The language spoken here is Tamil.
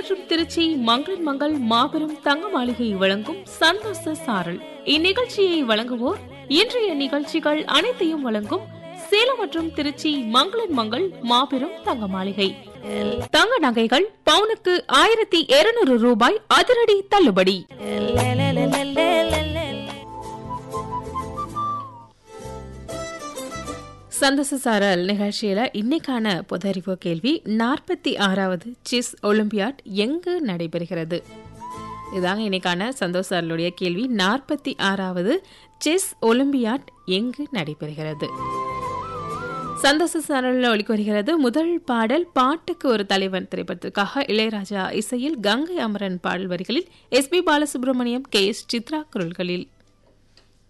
மற்றும் திருச்சி மங்களன் மங்கள் மாபெரும் தங்க மாளிகை வழங்கும் சந்தோஷ சாரல் இந்நிகழ்ச்சியை வழங்குவோர் இன்றைய நிகழ்ச்சிகள் அனைத்தையும் வழங்கும் சேலம் மற்றும் திருச்சி மங்களன் மங்கள் மாபெரும் தங்க மாளிகை தங்க நகைகள் பவுனுக்கு ஆயிரத்தி இருநூறு ரூபாய் அதிரடி தள்ளுபடி சந்தோஷ சாரல் நிகழ்ச்சியில இன்னைக்கான பொதறிவு கேள்வி நாற்பத்தி ஆறாவது செஸ் ஒலிம்பியாட் எங்கு நடைபெறுகிறது இதாங்க இன்னைக்கான சந்தோஷ் சாரலுடைய கேள்வி நாற்பத்தி ஆறாவது செஸ் ஒலிம்பியாட் எங்கு நடைபெறுகிறது சந்தோஷ சாரலில் ஒலிக்கு வருகிறது முதல் பாடல் பாட்டுக்கு ஒரு தலைவன் திரைப்படத்திற்காக இளையராஜா இசையில் கங்கை அமரன் பாடல் வரிகளில் S P Balasubrahmanyam K S Chithra குரல்களில்